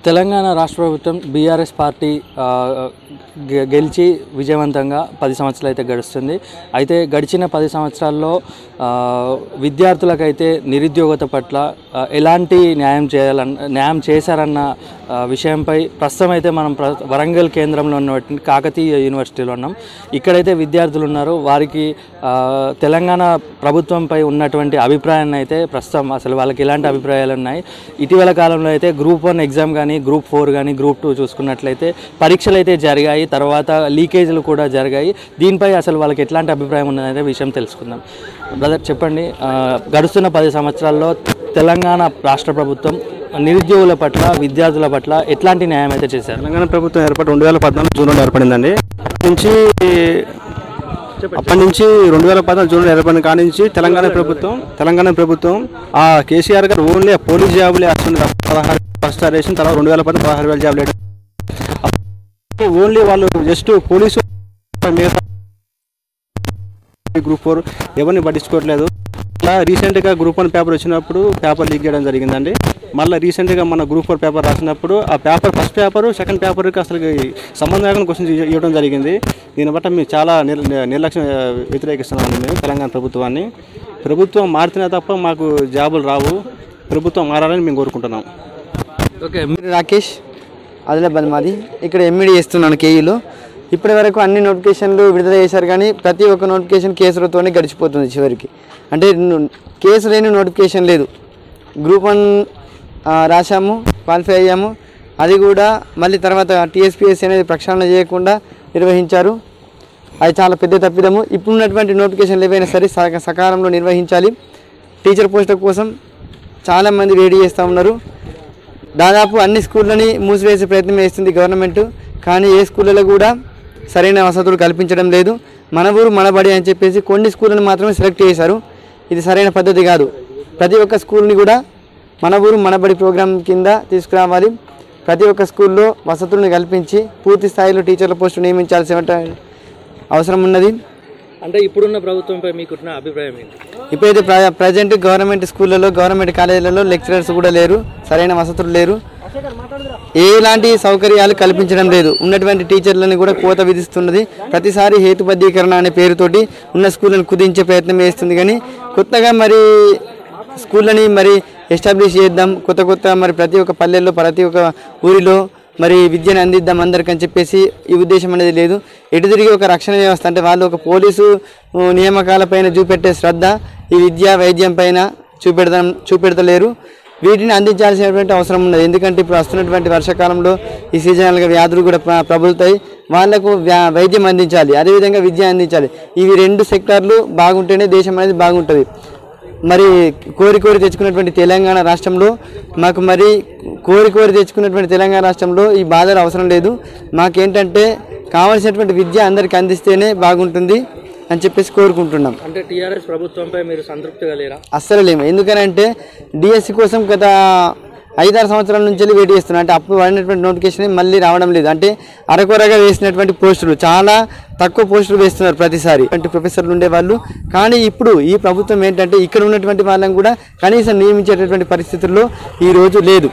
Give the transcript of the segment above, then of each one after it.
తెలంగాణ రాష్ట్ర ప్రభుత్వం BRS party ఆ, గె- గెలిచి విజయవంతంగా పది సంవత్సరాలు అయితే గడుస్తుంది అయితే గడిచిన పది సంవత్సరాల్లో ఆ, విద్యార్థులకైతే నిరుద్యోగత పట్ల ఆ, ఎలాంటి న్యాయం చేయాలన్న న్యాయం చేశారన్న ఆ, విషయంపై ప్రస్తుతం అయితే మనం ప్ర వరంగల్ కేంద్రంలో ఉన్నటువంటి కాకతీయ యూనివర్సిటీలో ఉన్నాం ఇక్కడైతే విద్యార్థులు ఉన్నారు వారికి ఆ, తెలంగాణ ప్రభుత్వంపై ఉన్నటువంటి అభిప్రాయాన్ని అయితే ప్రస్తుతం అసలు వాళ్ళకి ఎలాంటి అభిప్రాయాలు ఉన్నాయి ఇటీవల కాలంలో అయితే గ్రూప్ వన్ ఎగ్జామ్ కానీ గ్రూప్ ఫోర్ కానీ గ్రూప్ టూ చూసుకున్నట్లయితే పరీక్షలు అయితే జరిగాయి తర్వాత లీకేజీలు కూడా జరిగాయి దీనిపై అసలు వాళ్ళకి ఎట్లాంటి అభిప్రాయం ఉన్నదనే విషయం తెలుసుకుందాం బ్రదర్ చెప్పండి ఆ, గడుస్తున్న పది సంవత్సరాల్లో తెలంగాణ రాష్ట్ర ప్రభుత్వం నిరుద్యోగుల పట్ల విద్యార్థుల పట్ల ఎట్లాంటి న్యాయం అయితే చేశారు తెలంగాణ ప్రభుత్వం ఏర్పాటు రెండు వేల పద్నాలుగు జూన్లో ఏర్పడిందండి అప్పటి నుంచి అప్పటి నుంచి రెండు వేల పద్నాలుగు జూన్లో ఏర్పడిన కాడి నుంచి తెలంగాణ ప్రభుత్వం తెలంగాణ ప్రభుత్వం ఆ కేసీఆర్ గారు ఓన్లీ ఆ పోలీస్ జాబులే వస్తుంది తప్ప పదహారు ఫస్ట్ వేసిన తర్వాత రెండు వేల పద్నాలుగు పదహారు వేల జాబులు వేయడం. అప్పుడు ఓన్లీ వాళ్ళు జస్ట్ పోలీసు మిగతా గ్రూప్ ఫోర్ ఎవరిని పట్టించుకోవట్లేదు అలా రీసెంట్గా గ్రూప్ వన్ పేపర్ వచ్చినప్పుడు పేపర్ లీక్ చేయడం జరిగిందండి మళ్ళీ రీసెంట్గా మన గ్రూప్ ఫోర్ పేపర్ రాసినప్పుడు ఆ పేపర్ ఫస్ట్ పేపర్ సెకండ్ పేపర్కి అసలు సంబంధం లేకుండా క్వశ్చన్స్ ఇవ్వడం జరిగింది దీన్ని బట్టి మేము చాలా నిర్ నిర్లక్ష్యం ఆ, వ్యతిరేకిస్తున్నాము మేము తెలంగాణ ప్రభుత్వాన్ని ప్రభుత్వం మారితేనే తప్ప మాకు జాబులు రావు ప్రభుత్వం మారాలని మేము కోరుకుంటున్నాం ఓకే పేరు రాకేష్ ఆదిలాబాద్ మాది ఇక్కడ ఎంఈడి చేస్తున్నాను కేఈలో ఇప్పటి వరకు అన్ని నోటిఫికేషన్లు విడుదల చేశారు కానీ ప్రతి ఒక్క నోటిఫికేషన్ కేసులతోనే గడిచిపోతుంది చివరికి అంటే ను- కేసు లేని నోటిఫికేషన్ లేదు గ్రూప్ వన్ రాశాము క్వాలిఫై అయ్యాము అది కూడా మళ్ళీ తర్వాత టీఎస్పీఎస్సీ అనేది ప్రక్షాళన చేయకుండా నిర్వహించారు అది చాలా పెద్ద తప్పిదము ఇప్పుడున్నటువంటి నోటిఫికేషన్లు ఏవైనా సరే సక- సకాలంలో నిర్వహించాలి టీచర్ పోస్టుల కోసం చాలామంది వేడి చేస్తూ ఉన్నారు దాదాపు అన్ని స్కూళ్ళని మూసివేసే ప్రయత్నం చేస్తుంది గవర్నమెంట్ కానీ ఏ స్కూళ్ళలో కూడా సరైన వసతులు కల్పించడం లేదు మన ఊరు మన బడి అని చెప్పేసి కొన్ని స్కూళ్ళని మాత్రమే సెలెక్ట్ చేశారు ఇది సరైన పద్ధతి కాదు ప్రతి ఒక్క స్కూల్ని కూడా మన ఊరు మన బడి ప్రోగ్రాం కింద తీసుకురావాలి ప్రతి ఒక్క స్కూల్లో వసతులను కల్పించి పూర్తి స్థాయిలో టీచర్ల పోస్టు నియమించాల్సిన అవసరం ఉన్నది అంటే ఇప్పుడున్న ప్రభుత్వంపై మీకున్న అభిప్రాయం ఏంటి ఇప్పుడైతే ప్ర ప్రజెంట్ గవర్నమెంట్ స్కూళ్ళలో గవర్నమెంట్ కాలేజీలలో లెక్చరర్స్ కూడా లేరు సరైన వసతులు లేరు ఎలాంటి సౌకర్యాలు కల్పించడం లేదు ఉన్నటువంటి టీచర్లను కూడా కోత విధిస్తున్నది ప్రతిసారి హేతుబద్ధీకరణ అనే పేరుతోటి ఉన్న స్కూళ్ళను కుదించే ప్రయత్నం చేస్తుంది కానీ కొత్తగా మరి స్కూళ్ళని మరి ఎస్టాబ్లిష్ చేద్దాం కొత్త కొత్త మరి ప్రతి ఒక్క పల్లెల్లో ప్రతి ఒక్క ఊరిలో మరి విద్యను అందిద్దాం అందరికని చెప్పేసి ఈ ఉద్దేశం అనేది లేదు ఎటు తిరిగి ఒక రక్షణ వ్యవస్థ అంటే వాళ్ళు ఒక పోలీసు ఉ, నియామకాలపైన చూపెట్టే శ్రద్ధ ఈ విద్య వైద్యం పైన చూపెడదాం చూపెడతలేరు వీటిని అందించాల్సినటువంటి అవసరం ఉన్నది ఎందుకంటే ఇప్పుడు వస్తున్నటువంటి వర్షాకాలంలో ఈ సీజనల్గా వ్యాధులు కూడా ప్ర- ప్రబలుతాయి వాళ్లకు వ్యా- వైద్యం అందించాలి అదేవిధంగా విద్య అందించాలి ఇవి రెండు సెక్టార్లు బాగుంటేనే దేశం అనేది బాగుంటుంది మరి కోరి కోరి తెచ్చుకున్నటువంటి తెలంగాణ రాష్ట్రంలో మాకు మరి కోరి కోరి తెచ్చుకున్నటువంటి తెలంగాణ రాష్ట్రంలో ఈ బాధలు అవసరం లేదు మాకేంటంటే కావలసినటువంటి విద్య అందరికీ అందిస్తేనే బాగుంటుంది అని చెప్పేసి కోరుకుంటున్నాం అంటే టీఆర్ఎస్ ప్రభుత్వంపై మీరు సంతృప్తిగా లేరా అస్సలు లేము ఎందుకనంటే డిఎస్సి కోసం గత ఐదారు సంవత్సరాల నుంచి వెళ్ళి వెయిట్ చేస్తున్నాం అంటే అప్పుడు పడినటువంటి నోటిఫికేషన్ మళ్ళీ రావడం లేదు అంటే అరకొరగా వేసినటువంటి పోస్టులు చాలా తక్కువ పోస్టులు వేస్తున్నారు ప్రతిసారి అంటే ప్రొఫెసర్లు ఉండేవాళ్ళు కానీ ఇప్పుడు ఈ ప్రభుత్వం ఏంటంటే ఇక్కడ ఉన్నటువంటి వాళ్ళని కూడా కనీసం నియమించేటటువంటి పరిస్థితుల్లో ఈ రోజు లేదు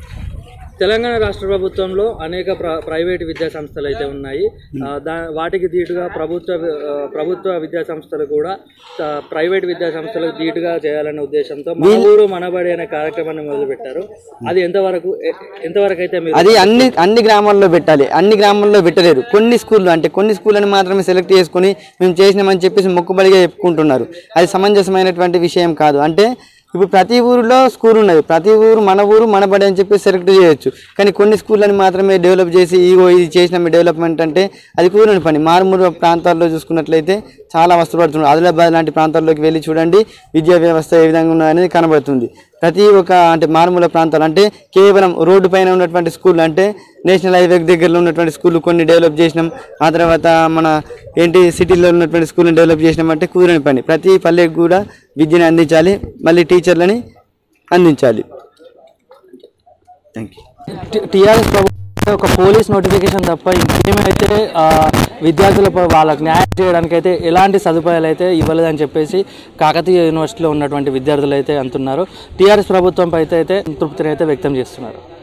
తెలంగాణ రాష్ట్ర ప్రభుత్వంలో అనేక ప్ర ప్రైవేట్ విద్యా సంస్థలు అయితే ఉన్నాయి ఆ, దా వాటికి ధీటుగా ప్రభుత్వ వి- ఆ, ప్రభుత్వ విద్యా సంస్థలు కూడా ఆ, ప్రైవేట్ విద్యా సంస్థలకు ధీటుగా చేయాలనే ఉద్దేశంతో మన ఊరు మనబడి అనే కార్యక్రమాన్ని మొదలుపెట్టారు అది ఎంతవరకు ఎ- ఎంతవరకు అయితే మీరు అది అన్ని అన్ని గ్రామాల్లో పెట్టాలి అన్ని గ్రామాల్లో పెట్టలేరు కొన్ని స్కూళ్ళు అంటే కొన్ని స్కూళ్ళని మాత్రమే సెలెక్ట్ చేసుకొని మేము చేసినామని చెప్పేసి మొక్కుబడిగా చెప్పుకుంటున్నారు అది సమంజసమైనటువంటి విషయం కాదు అంటే ఇప్పుడు ప్రతి ఊరిలో స్కూల్ ఉన్నది ప్రతి ఊరు మన ఊరు మన బడి అని చెప్పి సెలెక్ట్ చేయొచ్చు కానీ కొన్ని స్కూళ్ళని మాత్రమే డెవలప్ చేసి ఇగో ఇది చేసిన డెవలప్మెంట్ అంటే అది కుదరని పని మారుమూల ప్రాంతాల్లో చూసుకున్నట్లయితే చాలా వస్తువులు పడుతున్నారు ఆదిలాబాద్ లాంటి ప్రాంతాల్లోకి వెళ్ళి చూడండి విద్యా వ్యవస్థ ఏ విధంగా ఉన్నది అనేది కనబడుతుంది ప్రతి ఒక్క అంటే మారుమూల ప్రాంతాలు అంటే కేవలం రోడ్డు పైన ఉన్నటువంటి స్కూల్ అంటే నేషనల్ హైవే దగ్గరలో ఉన్నటువంటి స్కూల్ కొన్ని డెవలప్ చేసినాం ఆ తర్వాత మన ఏంటి సిటీలో ఉన్నటువంటి స్కూల్ని డెవలప్ చేసినాం అంటే కుదరని పని ప్రతి పల్లెకి కూడా విద్యను అందించాలి మళ్ళీ టీచర్లని అందించాలి థ్యాంక్ యూ టీఆర్ఎస్ ప్రభుత్వం ఒక పోలీస్ నోటిఫికేషన్ తప్ప ఇంకేమైతే ఆ, విద్యార్థులపై వాళ్ళకి న్యాయం చేయడానికి అయితే ఎలాంటి సదుపాయాలు అయితే ఇవ్వలేదని చెప్పేసి కాకతీయ యూనివర్సిటీలో ఉన్నటువంటి విద్యార్థులు అయితే అంటున్నారు టీఆర్ఎస్ ప్రభుత్వంపై అయితే అయితే తృప్తిని అయితే వ్యక్తం చేస్తున్నారు